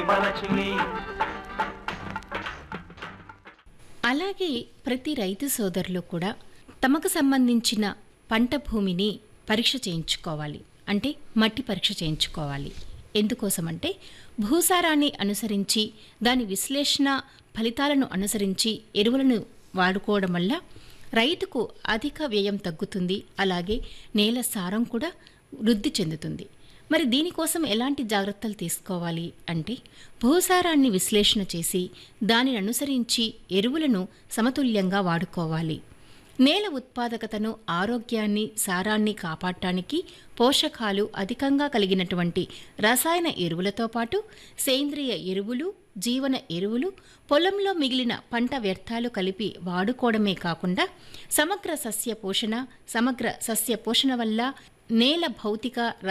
శివలక్ష్మి అలాగే ప్రతి రైతు సోదరులు కూడా తమకు సంబంధించిన పంట భూమిని పరీక్ష చేయించుకోవాలి అంటే మట్టి పరీక్ష చేయించుకోవాలి ఎందుకోసమంటే భూసారాన్ని అనుసరించి దాని విశ్లేషణ ఫలితాలను అనుసరించి ఎరువులను వాడుకోవడం వల్ల రైతుకు అధిక వ్యయం తగ్గుతుంది అలాగే నేల సారం కూడా వృద్ధి చెందుతుంది మరి దీనికోసం ఎలాంటి జాగ్రత్తలు తీసుకోవాలి అంటే భూసారాన్ని విశ్లేషణ చేసి దానిని అనుసరించి ఎరువులను సమతుల్యంగా వాడుకోవాలి నేల ఉత్పాదకతను ఆరోగ్యాన్ని సారాన్ని కాపాడటానికి పోషకాలు అధికంగా కలిగినటువంటి రసాయన ఎరువులతో పాటు సేంద్రియ ఎరువులు జీవన ఎరువులు పొలంలో మిగిలిన పంట వ్యర్థాలు కలిపి వాడుకోవడమే కాకుండా సమగ్ర సస్య పోషణ సమగ్ర సస్య పోషణ వల్ల నేల భౌతిక